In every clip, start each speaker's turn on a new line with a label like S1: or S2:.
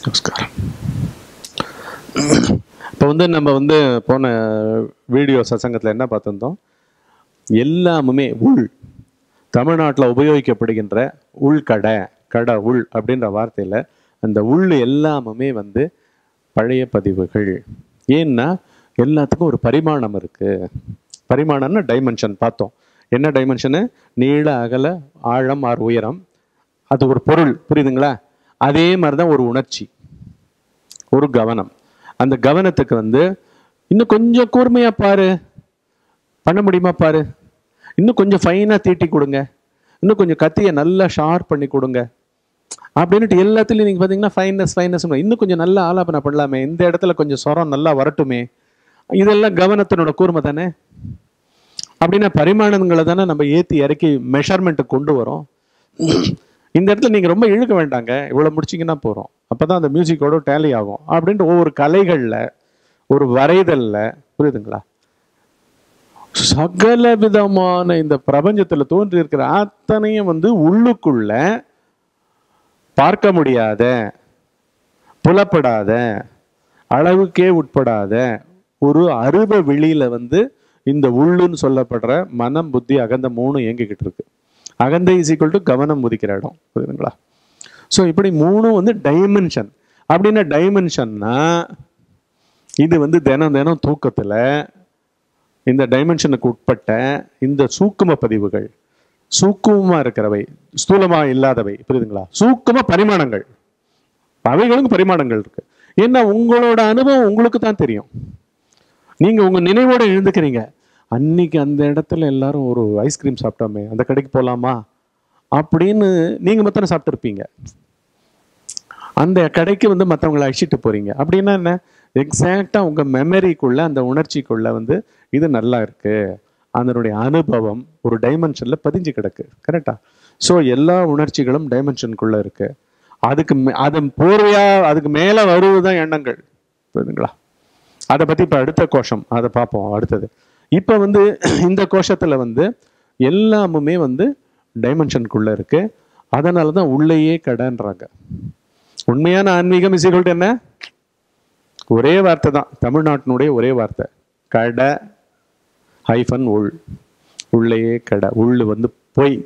S1: நமஸ்காரம் இப்போ வந்து நம்ம வந்து போன வீடியோ சசங்கத்தில் என்ன பார்த்துருந்தோம் எல்லாமுமே உள் தமிழ்நாட்டில் உபயோகிக்கப்படுகின்ற உள்கடை கடை உள் அப்படின்ற வார்த்தையில் அந்த உள் எல்லாமுமே வந்து பழைய பதிவுகள் ஏன்னா எல்லாத்துக்கும் ஒரு பரிமாணம் இருக்குது பரிமாணம்னா டைமென்ஷன் பார்த்தோம் என்ன டைமென்ஷனு நீள அகல ஆழம் ஆர் உயரம் அது ஒரு பொருள் புரியுதுங்களா அதே மாதிரி தான் ஒரு உணர்ச்சி ஒரு கவனம் அந்த கவனத்துக்கு வந்து இன்னும் கொஞ்சம் கூர்மையா பாரு பண்ண முடியுமா பாரு இன்னும் கொஞ்சம் ஃபைனாக தீட்டி கொடுங்க இன்னும் கொஞ்சம் கத்தியை நல்லா ஷார்ப் பண்ணி கொடுங்க அப்படின்ட்டு எல்லாத்துலேயும் நீங்கள் பார்த்தீங்கன்னா ஃபைனஸ் ஃபைனஸ் இன்னும் கொஞ்சம் நல்லா ஆலாபனை பண்ணலாமே இந்த இடத்துல கொஞ்சம் சொரம் நல்லா வரட்டுமே இதெல்லாம் கவனத்தினோட கூர்மை தானே அப்படின்னா பரிமாணங்களை தானே நம்ம ஏற்றி இறக்கி மெஷர்மெண்ட்டுக்கு கொண்டு வரோம் இந்த இடத்துல நீங்கள் ரொம்ப இழுக்க வேண்டாங்க இவ்வளோ முடிச்சிங்கன்னா போகிறோம் அப்போ தான் அந்த மியூசிக்கோட டேலி ஆகும் அப்படின்ட்டு ஒவ்வொரு கலைகளில் ஒரு வரைதலில் புரியுதுங்களா சகல விதமான இந்த பிரபஞ்சத்தில் தோன்றி இருக்கிற அத்தனையும் வந்து உள்ளுக்குள்ள பார்க்க முடியாத புலப்படாத அளவுக்கே உட்படாத ஒரு அருவ வெளியில வந்து இந்த உள்ளுன்னு சொல்லப்படுற மனம் புத்தி அகந்த மூணு இயங்கிக்கிட்டு இருக்கு அகந்த இஸ் ஈக்குவல் டு கவனம் முதிக்கிற இடம் புரியுதுங்களா ஸோ இப்படி மூணும் வந்து டைமென்ஷன் அப்படின்னா டைமென்ஷன்னா இது வந்து தினம் தினம் தூக்கத்தில் இந்த டைமென்ஷனுக்கு உட்பட்ட இந்த சூக்கும பதிவுகள் சூக்குமமாக இருக்கிறவை ஸ்தூலமாக இல்லாதவை புரியுதுங்களா சூக்கும பரிமாணங்கள் அவைகளுக்கு பரிமாணங்கள் இருக்கு ஏன்னா உங்களோட அனுபவம் உங்களுக்கு தான் தெரியும் நீங்க உங்க நினைவோட எழுந்துக்கிறீங்க அன்னைக்கு அந்த இடத்துல எல்லாரும் ஒரு ஐஸ்கிரீம் சாப்பிட்டோமே அந்த கடைக்கு போகலாமா அப்படின்னு நீங்க மத்தனை சாப்பிட்டுருப்பீங்க அந்த கடைக்கு வந்து மற்றவங்களை அழிச்சிட்டு போறீங்க அப்படின்னா என்ன எக்ஸாக்டா உங்க மெமரிக்குள்ள அந்த உணர்ச்சிக்குள்ள வந்து இது நல்லா இருக்கு அதனுடைய அனுபவம் ஒரு டைமென்ஷன்ல பதிஞ்சு கிடக்கு கரெக்டா ஸோ எல்லா உணர்ச்சிகளும் டைமென்ஷனுக்குள்ள இருக்கு அதுக்கு மே- அதன் போர்வையா அதுக்கு மேல வருவதுதான் எண்ணங்கள் புரியுதுங்களா அதை பத்தி இப்ப அடுத்த கோஷம் அதை பார்ப்போம் அடுத்தது இப்ப வந்து இந்த கோஷத்துல வந்து எல்லாமுமே வந்து டைமென்ஷனுக்குள்ள இருக்கு அதனால தான் உள்ளேயே கடைன்றாங்க உண்மையான ஆன்மீகம் இசைகள்ட்டு என்ன ஒரே வார்த்தை தான் தமிழ்நாட்டினுடைய ஒரே வார்த்தை கடை ஹைஃபன் உள் உள்ளேயே கடை உள் வந்து பொய்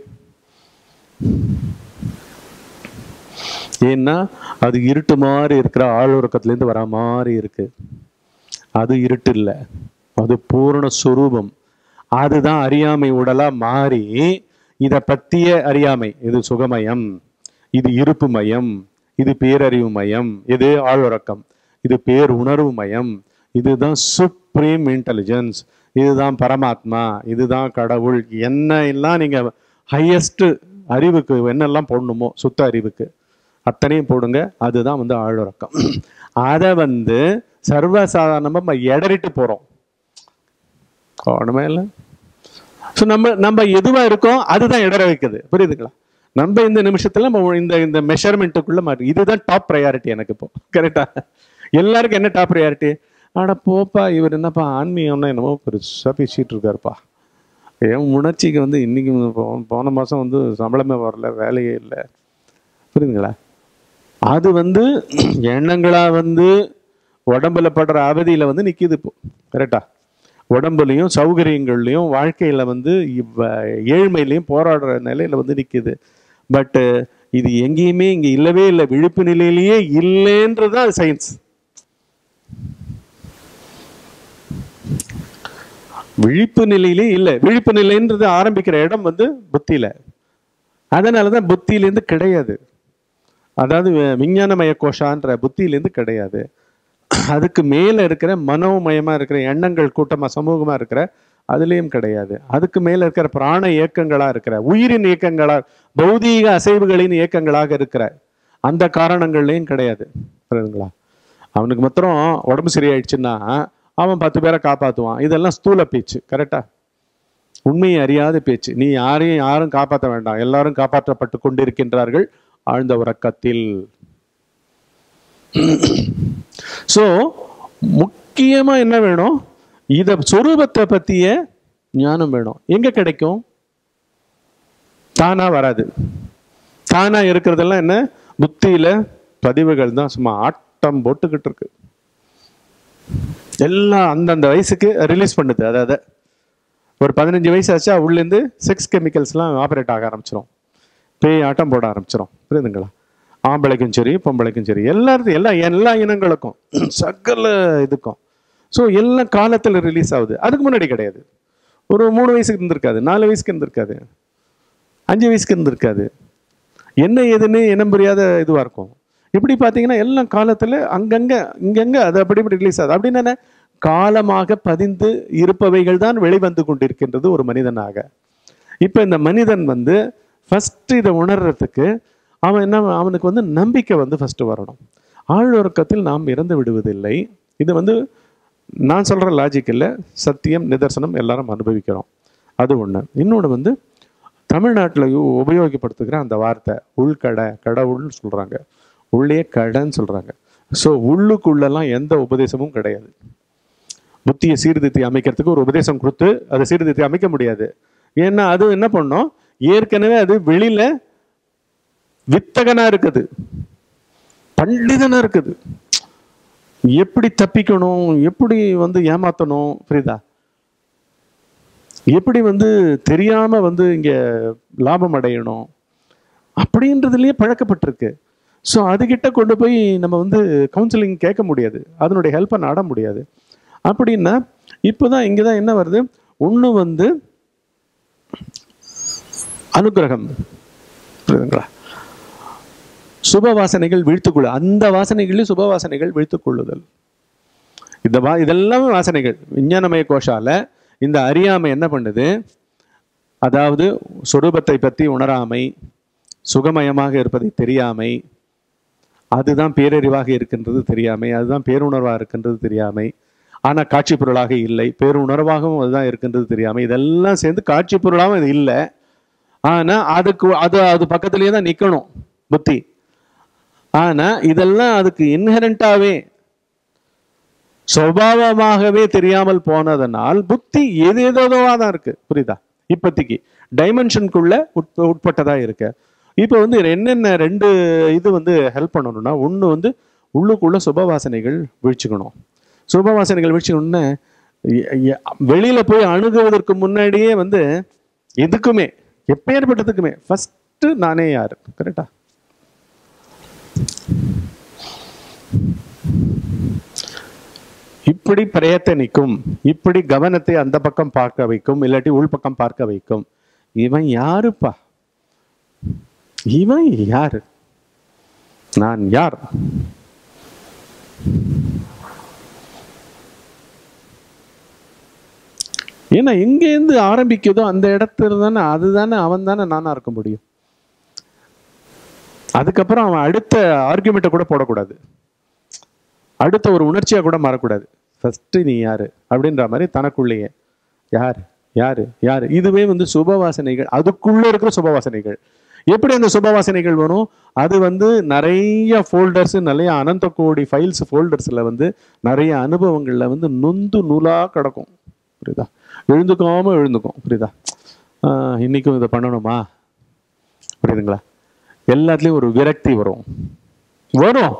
S1: ஏன்னா அது இருட்டு மாதிரி இருக்கிற ஆளுறக்கத்துலேருந்து வர மாதிரி இருக்கு அது இருட்டு இல்லை அது பூரண சுரூபம் அதுதான் அறியாமை உடலா மாறி இதை பத்திய அறியாமை இது சுகமயம் இது இருப்பு மயம் இது பேரறிவு மயம் இது ஆளுறக்கம் இது பேர் உணர்வு மயம் இதுதான் சுப்ரீம் இன்டெலிஜென்ஸ் இதுதான் பரமாத்மா இதுதான் கடவுள் என்ன எல்லாம் நீங்க ஹையஸ்ட் அறிவுக்கு என்னெல்லாம் போடணுமோ சுத்த அறிவுக்கு அத்தனையும் போடுங்க அதுதான் வந்து ஆளுறக்கம் அதை வந்து சர்வசாதாரணமா நம்ம எடறிட்டு போறோம் ஒண்ணுமே இல்லை ஸோ நம்ம நம்ம எதுவா இருக்கோம் அதுதான் இடற வைக்குது புரியுதுங்களா நம்ம இந்த நிமிஷத்துல நம்ம இந்த இந்த மெஷர்மெண்ட்டுக்குள்ள மாறி இதுதான் டாப் ப்ரையாரிட்டி எனக்கு இப்போ கரெக்டா எல்லாருக்கும் என்ன டாப் ப்ரையாரிட்டி ஆட போப்பா இவர் என்னப்பா ஆன்மீகம்னா என்னமோ பெருசா பேசிட்டு இருக்காருப்பா என் உணர்ச்சிக்கு வந்து இன்னைக்கு போ- போன மாசம் வந்து சம்பளமே வரல வேலையே இல்லை புரியுதுங்களா அது வந்து எண்ணங்களா வந்து உடம்புல படுற அவதியில வந்து நிக்குது இப்போ கரெக்டா உடம்புலையும் சௌகரியங்கள்லையும் வாழ்க்கையில வந்து இவ்வ ஏழ்மையிலையும் போராடுற நிலையில வந்து நிக்குது பட்டு இது எங்கேயுமே இங்க இல்லவே இல்லை விழிப்பு நிலையிலேயே இல்லைன்றதுதான் சயின்ஸ் விழிப்பு நிலையிலே இல்லை விழிப்பு நிலைன்றது ஆரம்பிக்கிற இடம் வந்து புத்தியில அதனாலதான் புத்தியிலேருந்து கிடையாது அதாவது வி- விஞ்ஞானமய கோஷான்ற புத்தியிலேருந்து கிடையாது அதுக்கு மேல இருக்கிற மனோமயமா இருக்கிற எண்ணங்கள் கூட்டமா சமூகமா இருக்கிற அதுலயும் கிடையாது அதுக்கு மேல இருக்கிற பிராண இயக்கங்களா இருக்கிற உயிரின் இயக்கங்களா பௌதீக அசைவுகளின் இயக்கங்களாக இருக்கிற அந்த காரணங்கள்லயும் கிடையாது புரியுதுங்களா அவனுக்கு மாத்திரம் உடம்பு சரியாயிடுச்சுன்னா அவன் பத்து பேரை காப்பாத்துவான் இதெல்லாம் ஸ்தூல பேச்சு கரெக்டா உண்மையை அறியாத பேச்சு நீ யாரையும் யாரும் காப்பாற்ற வேண்டாம் எல்லாரும் காப்பாற்றப்பட்டு கொண்டிருக்கின்றார்கள் ஆழ்ந்த உறக்கத்தில் சோ முக்கியமா என்ன வேணும் இத சொரூபத்தை பத்திய ஞானம் வேணும் எங்க கிடைக்கும் தானா வராது தானா இருக்கிறதெல்லாம் என்ன புத்தியில பதிவுகள் தான் சும்மா ஆட்டம் போட்டுக்கிட்டு இருக்கு எல்லாம் அந்தந்த வயசுக்கு ரிலீஸ் பண்ணுது அதாவது ஒரு பதினஞ்சு வயசு ஆச்சா உள்ளேருந்து செக்ஸ் கெமிக்கல்ஸ்லாம் ஆப்ரேட் ஆக ஆரம்பிச்சிடும் பேய் ஆட்டம் போட ஆரம்பிச்சிடும் புரியுதுங்களா ஆம்பளைக்கும் சரி பொம்பளைக்கும் சரி எல்லாருக்கும் எல்லா எல்லா இனங்களுக்கும் சகல இதுக்கும் ஸோ எல்லாம் காலத்தில் ரிலீஸ் ஆகுது அதுக்கு முன்னாடி கிடையாது ஒரு மூணு வயசுக்கு இருந்திருக்காது நாலு வயசுக்கு இருந்திருக்காது அஞ்சு வயசுக்கு இருந்திருக்காது என்ன ஏதுன்னு இனம் புரியாத இதுவாக இருக்கும் இப்படி பார்த்தீங்கன்னா எல்லாம் காலத்தில் அங்கங்கே இங்கங்கே அது அப்படி இப்படி ரிலீஸ் ஆகுது அப்படின்னு என்ன காலமாக பதிந்து இருப்பவைகள் தான் வெளிவந்து கொண்டிருக்கின்றது ஒரு மனிதனாக இப்போ இந்த மனிதன் வந்து ஃபர்ஸ்ட் இதை உணர்றதுக்கு அவன் என்ன அவனுக்கு வந்து நம்பிக்கை வந்து ஃபர்ஸ்ட் வரணும் ஆழ்வரக்கத்தில் நாம் இறந்து விடுவதில்லை இது வந்து நான் சொல்கிற லாஜிக் இல்லை சத்தியம் நிதர்சனம் எல்லாரும் அனுபவிக்கிறோம் அது ஒன்று இன்னொன்று வந்து தமிழ்நாட்டில் உபயோகப்படுத்துகிற அந்த வார்த்தை உள்கடை கடவுள்னு சொல்கிறாங்க உள்ளே கடைன்னு சொல்கிறாங்க ஸோ உள்ளுக்குள்ளெல்லாம் எந்த உபதேசமும் கிடையாது புத்தியை சீர்திருத்தி அமைக்கிறதுக்கு ஒரு உபதேசம் கொடுத்து அதை சீர்திருத்தி அமைக்க முடியாது ஏன்னா அது என்ன பண்ணோம் ஏற்கனவே அது வெளியில வித்தகனா இருக்குது பண்டிதனா இருக்குது எப்படி தப்பிக்கணும் எப்படி வந்து ஏமாத்தணும் புரியுதா எப்படி வந்து தெரியாம வந்து இங்க லாபம் அடையணும் அப்படின்றதுலயே பழக்கப்பட்டிருக்கு ஸோ அதுகிட்ட கொண்டு போய் நம்ம வந்து கவுன்சிலிங் கேட்க முடியாது அதனுடைய ஹெல்ப்பை நாட முடியாது அப்படின்னா இப்போதான் இங்கே தான் என்ன வருது ஒன்று வந்து அனுக்கிரகம் புரியுதுங்களா சுப வாசனைகள் வீழ்த்துக்கொள்ள அந்த வாசனைகளில் சுப வாசனைகள் வீழ்த்துக்கொள்ளுதல் இந்த வா இதெல்லாமே வாசனைகள் விஞ்ஞானமய கோஷால இந்த அறியாமை என்ன பண்ணுது அதாவது சொரூபத்தை பற்றி உணராமை சுகமயமாக இருப்பதை தெரியாமை அதுதான் பேரறிவாக இருக்கின்றது தெரியாமை அதுதான் பேருணர்வாக இருக்கின்றது தெரியாமை ஆனால் காட்சி பொருளாக இல்லை பேருணர்வாகவும் அதுதான் இருக்கின்றது தெரியாமை இதெல்லாம் சேர்ந்து காட்சி பொருளாகவும் இது இல்லை ஆனால் அதுக்கு அது அது பக்கத்துலேயே தான் நிற்கணும் புத்தி ஆனால் இதெல்லாம் அதுக்கு இன்ஹரண்டாகவே சுவாவமாகவே தெரியாமல் போனதனால் புத்தி எது ஏதோதோவா தான் இருக்கு புரியுதா இப்போதைக்கு டைமென்ஷனுக்குள்ள உட் உட்பட்டதா இருக்கு இப்போ வந்து என்னென்ன ரெண்டு இது வந்து ஹெல்ப் பண்ணணும்னா ஒன்று வந்து உள்ளுக்குள்ள சுபவாசனைகள் வீழ்ச்சிக்கணும் சுபவாசனைகள் வீழ்ச்சிக்கணும்னு எ- எ- வெளியில போய் அணுகுவதற்கு முன்னாடியே வந்து எதுக்குமே எப்பேற்பட்டதுக்குமே ஃபர்ஸ்ட் நானே யாரு கரெக்டா இப்படி பிரயத்தனிக்கும் இப்படி கவனத்தை அந்த பக்கம் பார்க்க வைக்கும் இல்லாட்டி உள் பக்கம் பார்க்க வைக்கும் இவன் யாருப்பா இவன் யாரு நான் யார் ஏன்னா எங்கேருந்து ஆரம்பிக்குதோ அந்த இடத்துல தானே அதுதானே அவன் தானே நானா இருக்க முடியும் அதுக்கப்புறம் அவன் அடுத்த ஆர்குமெண்ட்டை கூட போடக்கூடாது அடுத்த ஒரு உணர்ச்சியா கூட மாறக்கூடாது ஃபர்ஸ்ட் நீ யாரு அப்படின்ற மாதிரி தனக்குள்ளேயே யார் யாரு யாரு இதுவே வந்து சுபவாசனைகள் அதுக்குள்ள இருக்கிற சுபவாசனைகள் எப்படி அந்த சுபவாசனைகள் வரும் அது வந்து நிறைய ஃபோல்டர்ஸ் நிறைய அனந்த கோடி ஃபைல்ஸ் ஃபோல்டர்ஸ்ல வந்து நிறைய அனுபவங்கள்ல வந்து நொந்து நூலா கிடக்கும் புரியுதா எழுந்துக்காம எழுந்துக்கும் புரியுதா ஆஹ் இன்னைக்கும் இதை பண்ணணுமா புரியுதுங்களா எல்லாத்துலயும் ஒரு விரக்தி வரும் வரும்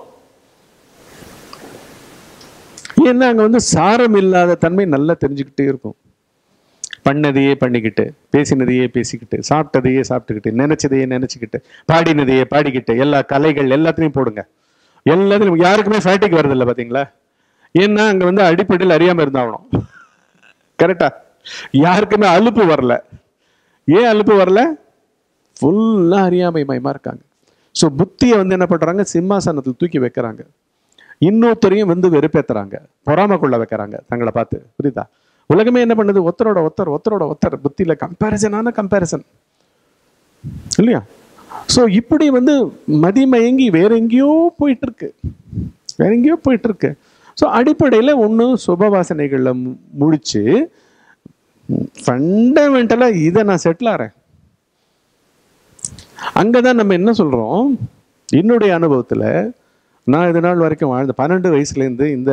S1: ஏன்னா அங்க வந்து சாரம் இல்லாத தன்மை நல்லா தெரிஞ்சுக்கிட்டே இருக்கும் பண்ணதையே பண்ணிக்கிட்டு பேசினதையே பேசிக்கிட்டு சாப்பிட்டதையே சாப்பிட்டுக்கிட்டு நினைச்சதையே நினைச்சுக்கிட்டு பாடினதையே பாடிக்கிட்டு எல்லா கலைகள் எல்லாத்தையும் போடுங்க எல்லாத்துலையும் யாருக்குமே ஃபேட்டிக் வருது இல்லை பாத்தீங்களா ஏன்னா அங்க வந்து அடிப்படையில் அறியாம இருந்தாகணும் கரெக்டா யாருக்குமே அலுப்பு வரல ஏன் அலுப்பு வரல ஃபுல்லா அறியாமை மயமா இருக்காங்க ஸோ புத்தியை வந்து என்ன பண்றாங்க சிம்மாசனத்தில் தூக்கி வைக்கிறாங்க இன்னொருத்தரையும் வந்து வெறுப்பேத்துறாங்க பொறாம கொள்ள வைக்கிறாங்க தங்களை பார்த்து புரியுதா உலகமே என்ன பண்ணுது ஒருத்தரோட ஒருத்தர் ஒருத்தரோட ஒருத்தர் புத்தியில கம்பேரிசனான கம்பேரிசன் இல்லையா ஸோ இப்படி வந்து மதிமயங்கி வேற எங்கேயோ போயிட்டு இருக்கு வேற எங்கேயோ போயிட்டு இருக்கு ஸோ அடிப்படையில் ஒன்று சுபவாசனைகளில் முடிச்சு ஃபண்டமெண்டலாக இதை நான் செட்டில் ஆறேன் அங்கே தான் நம்ம என்ன சொல்கிறோம் என்னுடைய அனுபவத்தில் நான் இது நாள் வரைக்கும் வாழ்ந்த பன்னெண்டு வயசுலேருந்து இந்த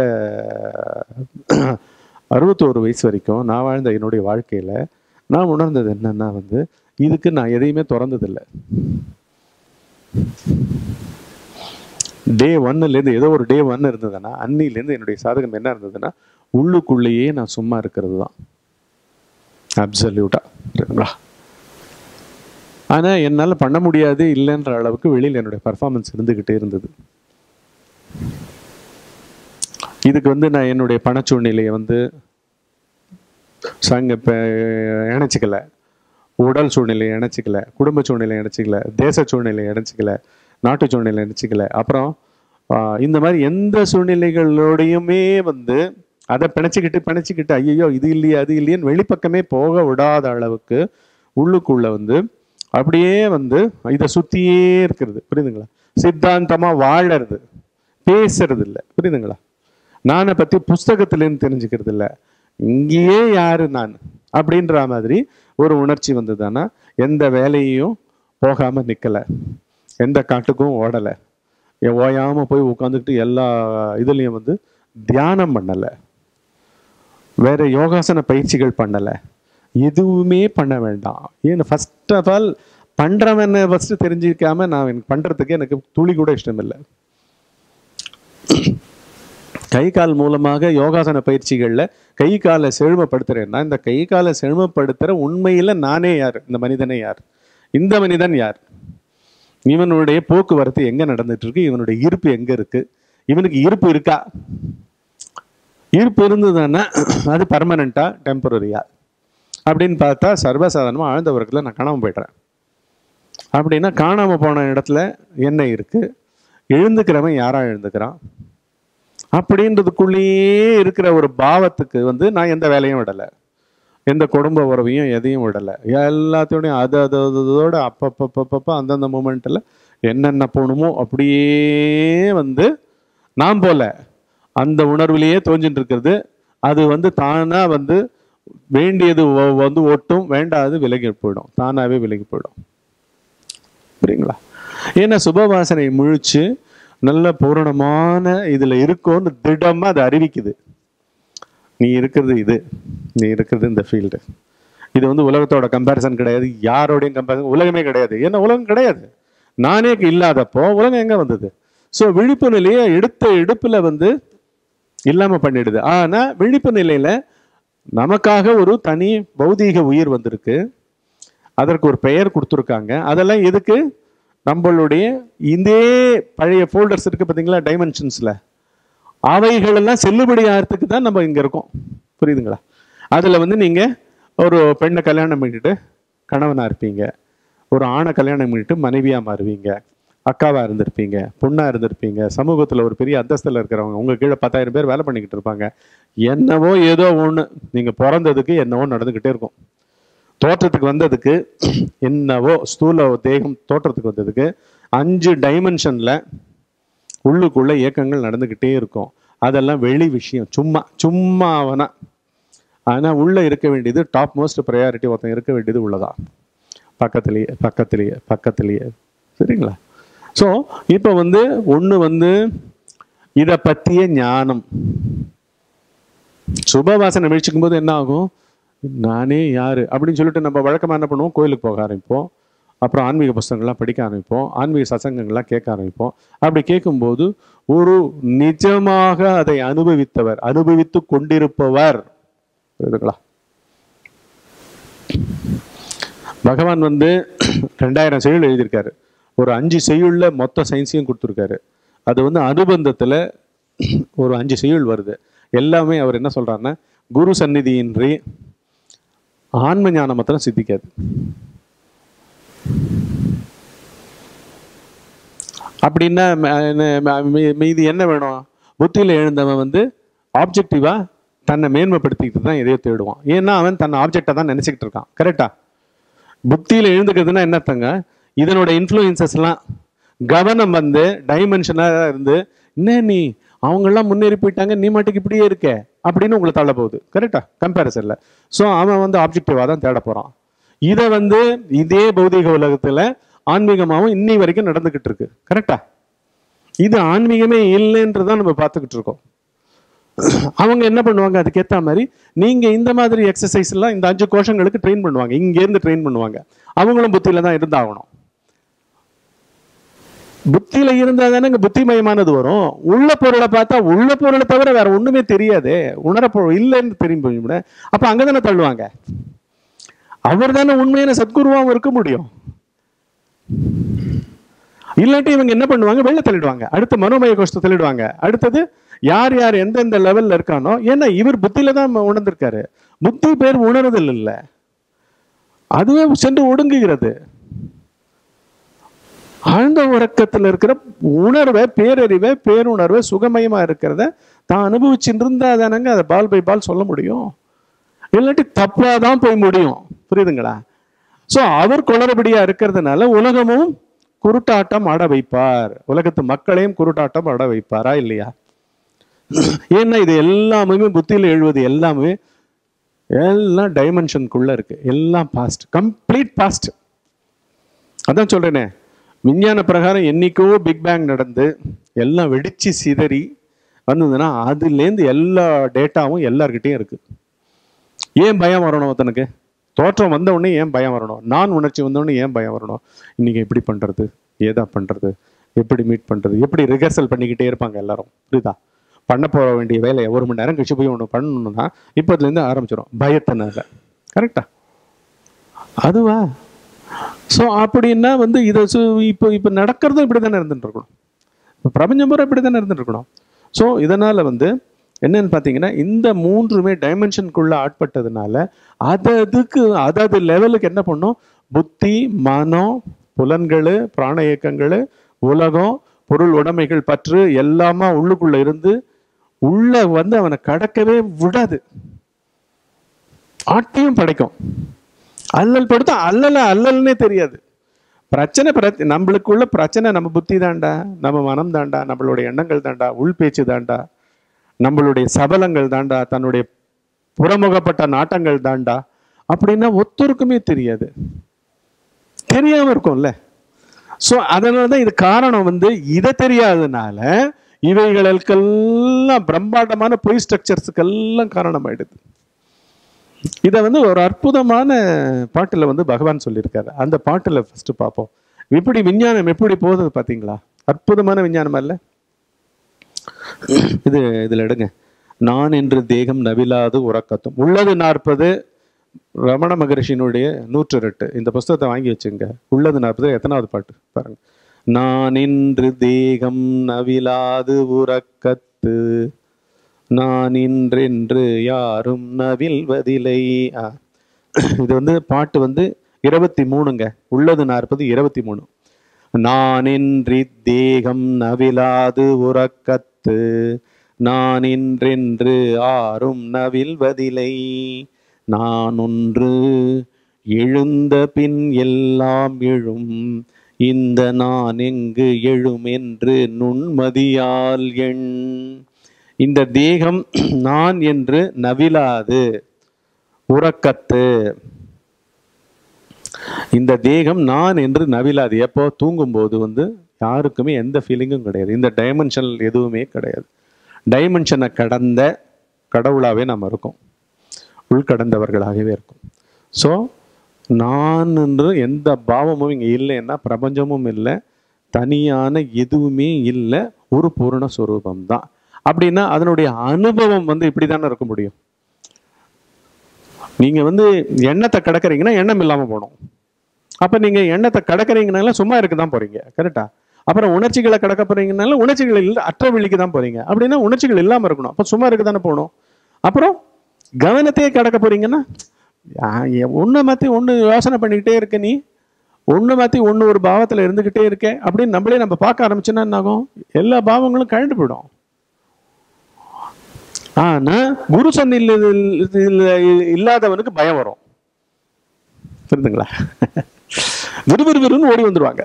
S1: அறுபத்தோரு வயசு வரைக்கும் நான் வாழ்ந்த என்னுடைய வாழ்க்கையில் நான் உணர்ந்தது என்னன்னா வந்து இதுக்கு நான் எதையுமே திறந்ததில்லை டே ஒன்னுலேருந்து ஏதோ ஒரு டே ஒன் இருந்ததுன்னா அன்னிலேருந்து என்னுடைய சாதகம் என்ன இருந்ததுன்னா உள்ளுக்குள்ளேயே நான் சும்மா இருக்கிறது தான் அப்சல்யூட்டா சரிங்களா ஆனால் என்னால் பண்ண முடியாது இல்லைன்ற அளவுக்கு வெளியில் என்னுடைய பர்ஃபார்மன்ஸ் இருந்துக்கிட்டே இருந்தது இதுக்கு வந்து நான் என்னுடைய பண சூழ்நிலையை வந்து சங்க இப்போ இணைச்சிக்கல உடல் சூழ்நிலையை இணைச்சிக்கல குடும்ப சூழ்நிலை இணைச்சிக்கல தேச சூழ்நிலை இணைச்சிக்கல நாட்டு சூழ்நிலை இணைச்சிக்கல அப்புறம் ஆஹ், இந்த மாதிரி எந்த சூழ்நிலைகளோடையுமே வந்து அதை பிணைச்சிக்கிட்டு பிணைச்சிக்கிட்டு ஐயோ இது இல்லையே அது இல்லையேன்னு வெளிப்பக்கமே போக விடாத அளவுக்கு உள்ளுக்குள்ள வந்து அப்படியே வந்து இதை சுத்தியே இருக்கிறது புரியுதுங்களா சித்தாந்தமா வாழறது பேசுறது இல்லை புரியுதுங்களா நானை பத்தி புஸ்தகத்திலேருந்து தெரிஞ்சுக்கிறது இல்லை இங்கேயே யாரு நான் அப்படின்ற மாதிரி ஒரு உணர்ச்சி வந்ததுன்னா எந்த வேலையையும் போகாம நிக்கல எந்த காட்டுக்கும் ஓடலை ஓயாம போய் உட்காந்துக்கிட்டு எல்லா இதுலயும் வந்து தியானம் பண்ணல வேற யோகாசன பயிற்சிகள் பண்ணல எதுவுமே பண்ண வேண்டாம் ஏன்னா ஃபர்ஸ்ட் ஆஃப் ஆல் பண்றவனை ஃபர்ஸ்ட் தெரிஞ்சுக்காம நான் எனக்கு பண்றதுக்கு எனக்கு துளி கூட இஷ்டம் இல்லை கை கால் மூலமாக யோகாசன பயிற்சிகள்ல கை காலை செழுமப்படுத்துறேன்னா இந்த கை காலை செழுமப்படுத்துற உண்மையில நானே யார் இந்த மனிதனே யார் இந்த மனிதன் யார் இவனுடைய போக்குவரத்து எங்க நடந்துட்டு இருக்கு இவனுடைய இருப்பு எங்க இருக்கு இவனுக்கு இருப்பு இருக்கா இருப்பு இருந்ததுன்னா அது பர்மனண்டா டெம்பரரியா அப்படின்னு பார்த்தா சர்வசாதாரணமா ஆழ்ந்த உறக்கத்துல நான் காணாம போயிடுறேன் அப்படின்னா காணாம போன இடத்துல என்ன இருக்கு எழுந்துக்கிறவன் யாரா எழுந்துக்கிறான் அப்படின்றதுக்குள்ளேயே இருக்கிற ஒரு பாவத்துக்கு வந்து நான் எந்த வேலையும் விடலை எந்த குடும்ப உறவையும் எதையும் விடலை எல்லாத்தையோடையும் அது அது அது அதோட அப்பப்பப்பப்ப அந்தந்த மூமெண்ட்டில் என்னென்ன போகணுமோ அப்படியே வந்து நான் போல அந்த உணர்விலேயே தோஞ்சிட்டு இருக்கிறது அது வந்து தானா வந்து வேண்டியது ஒ- வந்து ஒட்டும் வேண்டாது விலகி போயிடும் தானாவே விலகி போயிடும் புரியுங்களா ஏன்னா சுபவாசனை முழிச்சு நல்ல பூரணமான இதுல இருக்கோன்னு திடமா அது அறிவிக்குது நீ இருக்கிறது இது நீ இருக்கிறது இந்த ஃபீல்டு இது வந்து உலகத்தோட கம்பேரிசன் கிடையாது யாரோடையும் கம்பேரிசன் உலகமே கிடையாது ஏன்னா உலகம் கிடையாது நானே இல்லாதப்போ உலகம் எங்க வந்தது ஸோ விழிப்பு நிலையை எடுத்த எடுப்புல வந்து இல்லாம பண்ணிடுது ஆனா விழிப்பு நிலையில நமக்காக ஒரு தனி பௌதீக உயிர் வந்திருக்கு அதற்கு ஒரு பெயர் கொடுத்துருக்காங்க அதெல்லாம் எதுக்கு நம்மளுடைய இதே பழைய ஃபோல்டர்ஸ் இருக்கு பார்த்தீங்களா டைமென்ஷன்ஸ்ல அவைகள் எல்லாம் செல்லுபடி ஆகிறதுக்கு தான் நம்ம இங்க இருக்கோம் புரியுதுங்களா அதுல வந்து நீங்க ஒரு பெண்ணை கல்யாணம் பண்ணிட்டு கணவனா இருப்பீங்க ஒரு ஆணை கல்யாணம் பண்ணிட்டு மனைவியா மாறுவீங்க அக்காவா இருந்திருப்பீங்க பொண்ணா இருந்திருப்பீங்க சமூகத்துல ஒரு பெரிய அந்தஸ்துல இருக்கிறவங்க உங்க கீழே பத்தாயிரம் பேர் வேலை பண்ணிக்கிட்டு இருப்பாங்க என்னவோ ஏதோ ஒண்ணு நீங்க பிறந்ததுக்கு என்னவோ நடந்துகிட்டே இருக்கும் தோற்றத்துக்கு வந்ததுக்கு என்னவோ ஸ்தூல தேகம் தோற்றத்துக்கு வந்ததுக்கு அஞ்சு டைமென்ஷன்ல உள்ளுக்குள்ள இயக்கங்கள் நடந்துக்கிட்டே இருக்கும் அதெல்லாம் வெளி விஷயம் சும்மா சும்மா அவனா ஆனா உள்ள இருக்க வேண்டியது டாப் மோஸ்ட் ப்ரையாரிட்டி ஒருத்தன் இருக்க வேண்டியது உள்ளதா பக்கத்துலயே பக்கத்துலயே பக்கத்துலயே சரிங்களா ஸோ இப்போ வந்து ஒண்ணு வந்து இதை பற்றிய ஞானம் சுபவாசனை விழிச்சிக்கும் போது என்ன ஆகும் நானே யாரு அப்படின்னு சொல்லிட்டு நம்ம வழக்கமா என்ன பண்ணுவோம் கோயிலுக்கு போக ஆரம்பிப்போம் அப்புறம் ஆன்மீக புஸ்தகங்கள்லாம் படிக்க ஆரம்பிப்போம் ஆன்மீக சசங்கங்கள்லாம் கேட்க ஆரம்பிப்போம் அப்படி கேட்கும்போது ஒரு நிஜமாக அதை அனுபவித்தவர் அனுபவித்து கொண்டிருப்பவர் புரியுதுங்களா பகவான் வந்து ரெண்டாயிரம் செய்யுள் எழுதியிருக்காரு ஒரு அஞ்சு செய்யுள்ல மொத்த சயின்ஸையும் கொடுத்துருக்காரு அது வந்து அனுபந்தத்துல ஒரு அஞ்சு செய்யுள் வருது எல்லாமே அவர் என்ன சொல்றாருன்னா குரு சந்நிதியின்றி ஆன்ம ஞானம் மாத்திரம் சித்திக்காது அப்படின்னா ம- ம- மீ- மீதி என்ன வேணும் புத்தியில எழுந்தவன் வந்து ஆப்ஜெக்டிவா தன்னை மேன்மைப்படுத்திக்கிட்டு தான் எதையோ தேடுவான் ஏன்னா அவன் தன்னை ஆப்ஜெக்டா தான் நினைச்சுக்கிட்டு இருக்கான் கரெக்டா புத்தியில எழுந்துக்கிறதுனா என்னத்தங்க இதனோட இன்ஃப்ளூயன்சஸ்லாம் கவனம் வந்து டைமென்ஷனாக இருந்து என்ன நீ அவங்கெல்லாம் முன்னேறி போயிட்டாங்க நீ மட்டும் இப்படியே இருக்க அப்படின்னு உங்களை தள்ள போகுது கரெக்டா கம்பேரிசன்ல ஸோ அவன் வந்து ஆப்ஜெக்டிவாக தான் தேட போறான் இதை வந்து இதே பௌதீக உலகத்துல ஆன்மீகமாகவும் இன்னி வரைக்கும் நடந்துகிட்டு இருக்கு கரெக்டா இது ஆன்மீகமே இல்லைன்றதான் நம்ம பார்த்துக்கிட்டு இருக்கோம் அவங்க என்ன பண்ணுவாங்க அதுக்கேற்ற மாதிரி நீங்க இந்த மாதிரி எக்ஸசைஸ் எல்லாம் இந்த அஞ்சு கோஷங்களுக்கு ட்ரெயின் பண்ணுவாங்க இங்க இருந்து ட்ரெயின் பண்ணுவாங்க அவங்களும் புத்தியில தான் இருந்தாகணும் புத்தியில இருந்தா தானே புத்திமயமானது வரும் உள்ள பொருளை பார்த்தா உள்ள பொருளை தவிர வேற ஒண்ணுமே தெரியாதே உணரப்பொருள் இல்லைன்னு தெரியும் போய் அப்ப அங்கதானே தள்ளுவாங்க அவர் தானே உண்மையான சத்குருவாவும் இருக்க முடியும் இல்லாட்டி இவங்க என்ன பண்ணுவாங்க வெளில தள்ளிடுவாங்க அடுத்து மனோமய கோஷ்டத்தை தள்ளிடுவாங்க அடுத்தது யார் யார் எந்தெந்த லெவல்ல இருக்கானோ ஏன்னா இவர் புத்தியில தான் உணர்ந்திருக்காரு புத்தி பேர் உணர்தல் இல்ல அதுவே சென்று ஒடுங்குகிறது ஆழ்ந்த உறக்கத்துல இருக்கிற உணர்வை பேரறிவை பேருணர்வை சுகமயமா இருக்கிறத தான் அனுபவிச்சுட்டு இருந்தா தானங்க அதை பால் பை பால் சொல்ல முடியும் இல்லாட்டி தப்பா தான் போய் முடியும் புரியுதுங்களா சோ அவர் குளறுபடியா இருக்கிறதுனால உலகமும் குருட்டாட்டம் ஆட வைப்பார் உலகத்து மக்களையும் குருட்டாட்டம் ஆட வைப்பாரா இல்லையா ஏன்னா இது எல்லாமே புத்தியில எழுவது எல்லாமே எல்லாம் டைமென்ஷனுக்குள்ள இருக்கு எல்லாம் பாஸ்ட் கம்ப்ளீட் பாஸ்ட் அதான் சொல்றேனே விஞ்ஞான பிரகாரம் என்னைக்கோ பிக் பேங் நடந்து எல்லாம் வெடிச்சு சிதறி வந்ததுன்னா அதுலேருந்து எல்லா டேட்டாவும் எல்லார்கிட்டயும் இருக்கு ஏன் பயம் வரணும் ஒருத்தனுக்கு தோற்றம் வந்த உடனே ஏன் பயம் வரணும் நான் உணர்ச்சி வந்த உடனே ஏன் பயம் வரணும் இன்னைக்கு எப்படி பண்றது ஏதா பண்றது எப்படி மீட் பண்றது எப்படி ரிஹர்சல் பண்ணிக்கிட்டே இருப்பாங்க எல்லாரும் புரியுதா பண்ண போக வேண்டிய வேலையை ஒரு மணி நேரம் கழிச்சு போய் ஒன்று பண்ணணும்னா இப்போதுலேருந்து ஆரம்பிச்சிடும் பயத்தினால கரெக்டா அதுவா ஸோ அப்படின்னா வந்து இதை சு- இப்போ இப்போ நடக்கிறதும் இப்படி தானே இருந்துட்டு இருக்கணும் இப்போ பிரபஞ்சம் பூரா இப்படி தானே இருந்துட்டு இருக்கணும் ஸோ இதனால வந்து என்னன்னு பார்த்தீங்கன்னா இந்த மூன்றுமே டைமென்ஷனுக்குள்ள ஆட்பட்டதுனால அது அதுக்கு அதாவது லெவலுக்கு என்ன பண்ணும் புத்தி மனம் புலன்கள் பிராண இயக்கங்கள் உலகம் பொருள் உடைமைகள் பற்று எல்லாமா உள்ளுக்குள்ள இருந்து உள்ள வந்து அவனை கடக்கவே விடாது ஆட்டியும் படைக்கும் அல்லல் படுத்தா அல்லல அல்லல்னே தெரியாது பிரச்சனை பிரச்ச நம்மளுக்குள்ள பிரச்சனை நம்ம புத்தி தாண்டா நம்ம மனம் தாண்டா நம்மளுடைய எண்ணங்கள் தாண்டா உள் பேச்சு தாண்டா நம்மளுடைய சபலங்கள் தாண்டா தன்னுடைய புறமுகப்பட்ட நாட்டங்கள் தாண்டா அப்படின்னா ஒத்தருக்குமே தெரியாது தெரியாம இருக்கும்ல ஸோ அதனால தான் இது காரணம் வந்து இதை தெரியாததுனால இவைகளுக்கெல்லாம் பிரம்மாண்டமான பொய் ஸ்ட்ரக்சர்ஸுக்கெல்லாம் காரணமாயிடுது இதை வந்து ஒரு அற்புதமான பாட்டுல வந்து பகவான் சொல்லியிருக்காரு அந்த பாட்டுல ஃபர்ஸ்ட் பார்ப்போம் எப்படி விஞ்ஞானம் எப்படி போகுது பாத்தீங்களா அற்புதமான விஞ்ஞானம் அல்ல இது இதுல எடுங்க நான் என்று தேகம் நவிலாது உறக்கத்தும் உள்ளது நாற்பது ரமண மகரிஷியினுடைய நூற்று ரெட்டு இந்த புஸ்தகத்தை வாங்கி வச்சுங்க உள்ளது நாற்பது எத்தனாவது பாட்டு பாருங்க நான் இன்று தேகம் நவிலாது உறக்கத்து நான் இன்றென்று யாரும் நவில்வதில்லை ஆ. இது வந்து பாட்டு வந்து இருபத்தி மூணுங்க உள்ளது நாற்பது இருபத்தி மூணு நான் இன்றி தேகம் நவிலாது உறக்கத்து நான் இன்றென்று ஆரும் நவில்வதில்லை நான் ஒன்று எழுந்த பின் எல்லாம் எழும் இந்த நான் எங்கு எழும் என்று நுண்மதியால் எண் இந்த தேகம் நான் என்று நவிலாது உறக்கத்து இந்த தேகம் நான் என்று நவிலாது எப்போ தூங்கும்போது வந்து யாருக்குமே எந்த ஃபீலிங்கும் கிடையாது இந்த டைமென்ஷன் எதுவுமே கிடையாது டைமென்ஷனை கடந்த கடவுளாவே நம்ம இருக்கோம் உள்கடந்தவர்களாகவே இருக்கும் ஸோ நான் என்று எந்த பாவமும் இங்கே இல்லைன்னா பிரபஞ்சமும் இல்லை தனியான எதுவுமே இல்லை ஒரு பூரண ஸ்வரூபம் தான் அப்படின்னா அதனுடைய அனுபவம் வந்து இப்படி தானே இருக்க முடியும் நீங்க வந்து எண்ணத்தை கடக்கறீங்கன்னா எண்ணம் இல்லாம போகணும் அப்ப நீங்க எண்ணத்தை கடக்கறீங்கனால சும்மா இருக்க தான் போறீங்க கரெக்டா அப்புறம் உணர்ச்சிகளை கடக்க போறீங்கனால உணர்ச்சிகள் இல்ல அற்ற வெளிக்கு தான் போறீங்க அப்படின்னா உணர்ச்சிகள் இல்லாம இருக்கணும் அப்ப சும்மா இருக்க தானே போகணும் அப்புறம் கவனத்தையே கடக்க போறீங்கன்னா ஒன்று மாற்றி ஒன்று யோசனை பண்ணிக்கிட்டே இருக்க நீ ஒன்று மாற்றி ஒன்று ஒரு பாவத்தில் இருந்துக்கிட்டே இருக்க அப்படின்னு நம்மளே நம்ம பார்க்க ஆரம்பிச்சோன்னா என்ன ஆகும் எல்லா பாவங்களும் கழண்டு போயிடும் ஆனா குரு சன்னில் இல்லாதவனுக்கு பயம் வரும் புரியுதுங்களா விறுவிறுவிறுன்னு ஓடி வந்துருவாங்க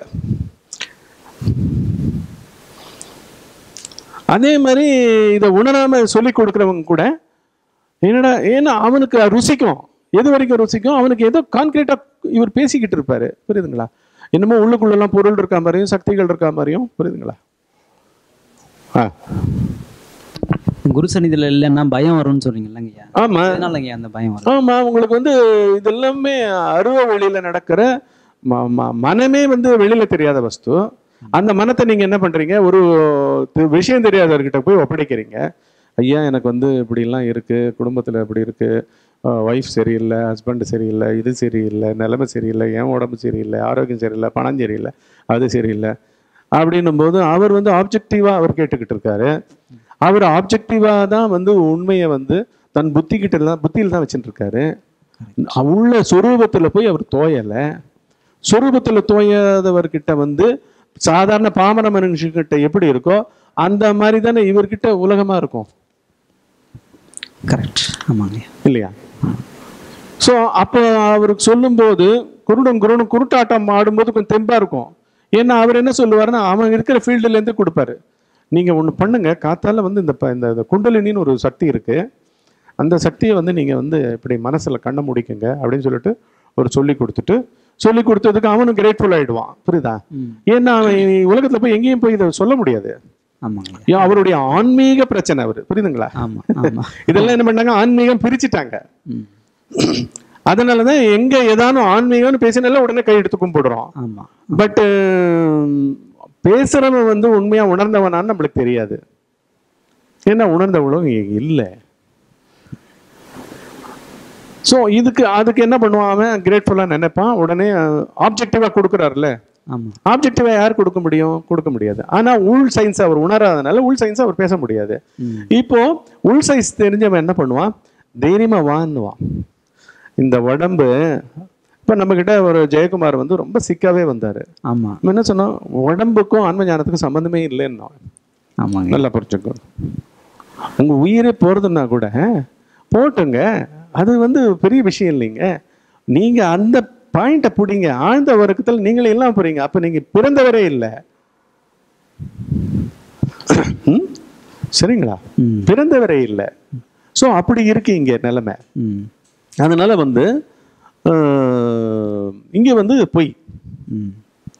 S1: அதே மாதிரி இதை உணராம சொல்லி கொடுக்குறவங்க கூட என்னடா ஏன்னா அவனுக்கு ருசிக்கும் எது வரைக்கும் ருசிக்கும் அவனுக்கு ஏதோ கான்கிரீட்டா இவர் பேசிக்கிட்டு இருப்பாரு புரியுதுங்களா என்னமோ உள்ளுக்குள்ளெல்லாம் பொருள் இருக்கா மாதிரியும் சக்திகள் இருக்கா மாதிரியும் புரியுதுங்களா ஆ
S2: குரு சன்னிதியில் இல்லைன்னா பயம் வரும்னு சொல்றீங்கல்லங்க ஐயா
S1: ஆமா
S2: அதனாலங்க அந்த பயம் வரும்
S1: ஆமா உங்களுக்கு வந்து இது எல்லாமே அருவ வெளியில நடக்கிற ம- ம- மனமே வந்து வெளியில தெரியாத வஸ்து அந்த மனத்தை நீங்க என்ன பண்றீங்க ஒரு தி- விஷயம் தெரியாதவர்கிட்ட போய் ஒப்படைக்கிறீங்க ஐயா எனக்கு வந்து இப்படிலாம் இருக்கு குடும்பத்துல இப்படி இருக்கு ஒய்ஃப் சரியில்லை ஹஸ்பண்ட் சரியில்லை இது சரியில்லை நிலைமை சரியில்லை என் உடம்பு சரியில்லை ஆரோக்கியம் சரியில்லை பணம் சரியில்லை அது சரியில்லை அப்படின்னும் போது அவர் வந்து ஆப்ஜெக்டிவா அவர் கேட்டுக்கிட்டு இருக்காரு அவர் ஆப்ஜெக்டிவா தான் வந்து உண்மையை வந்து தன் புத்தி கிட்ட தான் புத்தியில் தான் வச்சுட்டு இருக்காரு உள்ள சொரூபத்துல போய் அவர் தோயல சொரூபத்துல தோயாதவர்கிட்ட வந்து சாதாரண பாமர மனுஷங்கிட்ட எப்படி இருக்கோ அந்த மாதிரி தானே இவர்கிட்ட உலகமா இருக்கும்
S2: கரெக்ட் ஆமாங்கய்யா
S1: இல்லையா ஸோ அப்போ அவருக்கு சொல்லும்போது குருடன் குருடன் குருட்டாட்டம் ஆடும்போது கொஞ்சம் தெம்பா இருக்கும் ஏன்னா அவர் என்ன சொல்லுவாருன்னா அவன் இருக்கிற ஃபீல்டுல இருந்து கொடுப்பாரு நீங்க ஒண்ணு பண்ணுங்க காத்தால வந்து இந்த ப- இந்த இந்த குண்டலினின்னு ஒரு சக்தி இருக்கு அந்த சக்தியை வந்து நீங்க வந்து இப்படி மனசுல கண்ணை முடிக்குங்க அப்படின்னு சொல்லிட்டு ஒரு சொல்லி கொடுத்துட்டு சொல்லி கொடுத்ததுக்கு அவனும் கிரேட்ஃபுல் ஆயிடுவான் புரியுதா
S2: ம்
S1: ஏன்னா அவன் உலகத்துல போய் எங்கேயும் போய் இதை சொல்ல முடியாது
S2: ஆமாங்கய்யா
S1: ஏன் அவருடைய ஆன்மீக பிரச்சனை அவர் புரியுதுங்களா
S2: ஆமா ஆமா
S1: இதெல்லாம் என்ன பண்ணாங்க ஆன்மீகம் பிரிச்சுட்டாங்க
S2: ம்
S1: அதனாலதான் எங்க ஏதானும் ஆன்மீகம்னு பேசினால உடனே கை எடுத்து கும்பிடுறோம்
S2: ஆமா
S1: பட் பேசுறவன் வந்து உண்மையா உணர்ந்தவனான்னு நம்மளுக்கு தெரியாது ஏன்னா உணர்ந்தவளும் இங்க இல்லை ஸோ இதுக்கு அதுக்கு என்ன பண்ணுவான் அவன் கிரேட்ஃபுல்லாக நினைப்பான் உடனே ஆப்ஜெக்டிவாக கொடுக்குறாருல்ல
S2: ஆமா
S1: ஆப்ஜெக்டிவாக யார் கொடுக்க முடியும் கொடுக்க முடியாது ஆனா உள் சயின்ஸ் அவர் உணராதனால உள் சயின்ஸ் அவர் பேச முடியாது
S2: ம்
S1: இப்போ உள் சயின்ஸ் தெரிஞ்சவன் என்ன பண்ணுவான் தைரியமா வான்னுவான் இந்த உடம்பு இப்போ நம்ம கிட்ட ஒரு ஜெயக்குமார் வந்து ரொம்ப சிக்காவே வந்தாரு
S2: ஆமா
S1: நம்ம என்ன சொன்னோம் உடம்புக்கும் ஆன்ம ஞானத்துக்கும் சம்பந்தமே இல்லைன்னா
S2: ஆமாங்க
S1: நல்லா புரிஞ்சுக்கோ உங்க உயிரே போறதுன்னா கூட போட்டுங்க அது வந்து பெரிய விஷயம் இல்லைங்க நீங்க அந்த பாயிண்ட பிடிங்க ஆழ்ந்த வர்க்கத்தில் நீங்களே இல்லாம போறீங்க அப்ப நீங்க பிறந்தவரே இல்லை ம்? சரிங்களா
S2: ம்
S1: பிறந்தவரே இல்லை ஸோ அப்படி இருக்கு இங்க நிலைமை
S2: ம்
S1: அதனால வந்து ஆஹ், இங்க வந்து பொய்
S2: ம்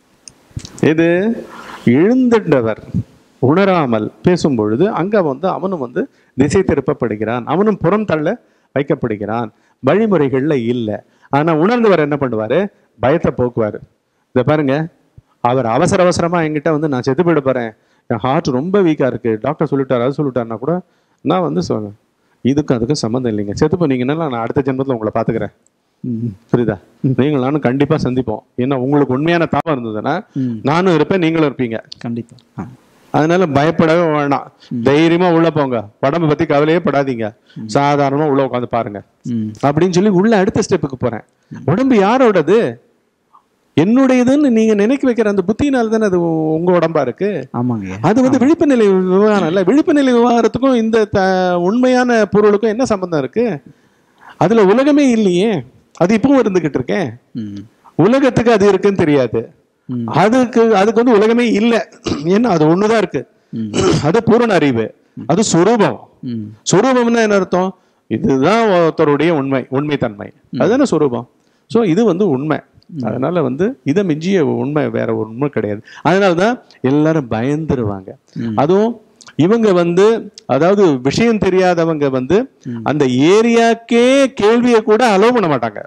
S1: இது எழுந்துட்டவர் உணராமல் பேசும் பொழுது அங்க வந்து அவனும் வந்து திசை திருப்பப்படுகிறான் அவனும் புறம் தள்ள வைக்கப்படுகிறான் வழிமுறைகள்ல இல்லை ஆனா உணர்ந்தவர் என்ன பண்ணுவாரு பயத்தை போக்குவாரு இதை பாருங்க அவர் அவசர அவசரமா என்கிட்ட வந்து நான் செத்து போயிட போறேன் என் ஹார்ட் ரொம்ப வீக்கா இருக்கு டாக்டர் சொல்லிட்டாரு அது சொல்லிட்டாருன்னா கூட நான் வந்து சொல்லுவேன் இதுக்கும் அதுக்கும் சம்மந்தம் இல்லைங்க செத்து போனீங்கன்னா நான் அடுத்த ஜென்மத்துல உங்களை பாத்துக்கிறேன்
S2: ம்
S1: புரியுதா நீங்களும் நானும் கண்டிப்பா சந்திப்போம் ஏன்னா உங்களுக்கு உண்மையான தாபம் இருந்ததுன்னா
S2: ம்
S1: நானும் இருப்பேன் நீங்களும் இருப்பீங்க
S2: கண்டிப்பா ஆ
S1: அதனால பயப்படவே வேணாம் தைரியமா உள்ள போங்க உடம்ப பத்தி கவலையே படாதீங்க சாதாரணமா உள்ள உட்காந்து பாருங்க
S2: ம்
S1: அப்படின்னு சொல்லி உள்ள அடுத்த ஸ்டெப்புக்கு போறேன் உடம்பு யாரோடது என்னுடையதுன்னு நீங்க நினைக்க வைக்கிற அந்த புத்தியினால தானே அது உ- உங்க உடம்பா இருக்கு
S2: ஆமாங்க
S1: அது வந்து விழிப்பு நிலை விவகாரம் இல்ல விழிப்பு நிலை விவகாரத்துக்கும் இந்த த- உண்மையான பொருளுக்கும் என்ன சம்பந்தம் இருக்கு அதுல உலகமே இல்லையே அது இப்பவும் இருந்துகிட்டு இருக்கேன்
S2: ம்
S1: உலகத்துக்கு அது இருக்குன்னு தெரியாது
S2: ம்.
S1: அதுக்கு அதுக்கு வந்து உலகமே இல்லை ஏன்னா அது ஒண்ணுதான் இருக்கு
S2: ம்.
S1: அது பூரண அறிவு அது சொரூபம்
S2: ம்
S1: சொரூபம்னா என்ன அர்த்தம் இதுதான் ஒருத்தருடைய உண்மை உண்மை தன்மை அதுதானே சொரூபம் ஸோ இது வந்து உண்மை அதனால வந்து இதை மிஞ்சிய உண்மை வேற ஒரு உண்மை கிடையாது அதனால தான் எல்லாரும் பயந்துருவாங்க
S2: ம்.
S1: அதுவும் இவங்க வந்து அதாவது விஷயம் தெரியாதவங்க வந்து அந்த ஏரியாக்கே கேள்வியை கூட அலோவ் பண்ண மாட்டாங்க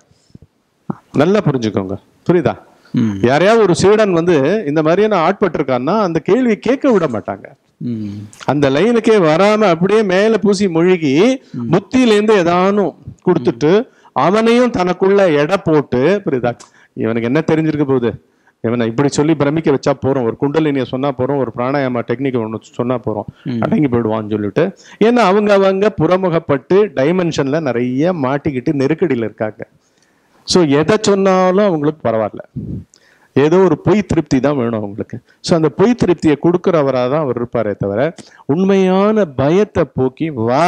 S1: நல்லா புரிஞ்சுக்கோங்க புரியுதா
S2: ம்
S1: யாரையாவது ஒரு சீடன் வந்து இந்த மாதிரியான ஆட்பட்டிருக்கான்னா அந்த கேள்வி கேட்க விட மாட்டாங்க
S2: ம்
S1: அந்த லைனுக்கே வராம அப்படியே மேல பூசி முழுகி புத்தியிலேருந்து ஏதானும் கொடுத்துட்டு அவனையும் தனக்குள்ள எடை போட்டு புரியுதா இவனுக்கு என்ன தெரிஞ்சிருக்க போகுது இவனை இப்படி சொல்லி பிரமிக்க வச்சா போறோம் ஒரு குண்டலினியை சொன்னா போறோம் ஒரு பிராணாயாம டெக்னிக் ஒன்று சொன்னா போறோம் அடங்கி போயிடுவான்னு சொல்லிட்டு ஏன்னா அவங்க அவங்க புறமுகப்பட்டு டைமென்ஷன்ல நிறைய மாட்டிக்கிட்டு நெருக்கடியில இருக்காங்க ஸோ எதை சொன்னாலும் அவங்களுக்கு பரவாயில்ல ஏதோ ஒரு பொய் திருப்தி தான் வேணும் அவங்களுக்கு ஸோ அந்த பொய் திருப்தியை கொடுக்குறவராக தான் அவர் இருப்பாரே தவிர உண்மையான பயத்தை போக்கி வா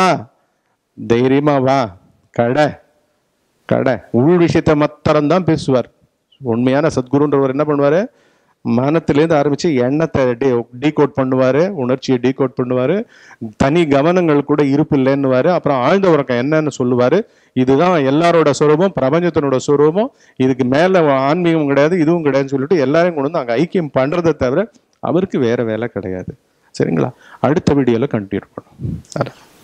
S1: தைரியமா வா கடை கடை உள் விஷயத்தை மாத்திரம்தான் பேசுவார் உண்மையான சத்குருன்றவர் என்ன பண்ணுவாரு மனத்திலேருந்து ஆரம்பிச்சு எண்ணத்தை டீ டீகோட் பண்ணுவாரு உணர்ச்சியை டீகோட் பண்ணுவாரு தனி கவனங்கள் கூட இருப்பு இல்லைன்னுவாரு அப்புறம் ஆழ்ந்த உறக்கம் என்னன்னு சொல்லுவாரு இதுதான் எல்லாரோட சொரூபம் பிரபஞ்சத்தினோட சொரூபம் இதுக்கு மேல ஆன்மீகம் கிடையாது இதுவும் கிடையாதுன்னு சொல்லிட்டு எல்லாரையும் கொண்டு வந்து அங்க ஐக்கியம் பண்றதை தவிர அவருக்கு வேற வேலை கிடையாது சரிங்களா அடுத்த வீடியோல கண்டினியூ பண்ணுவோம்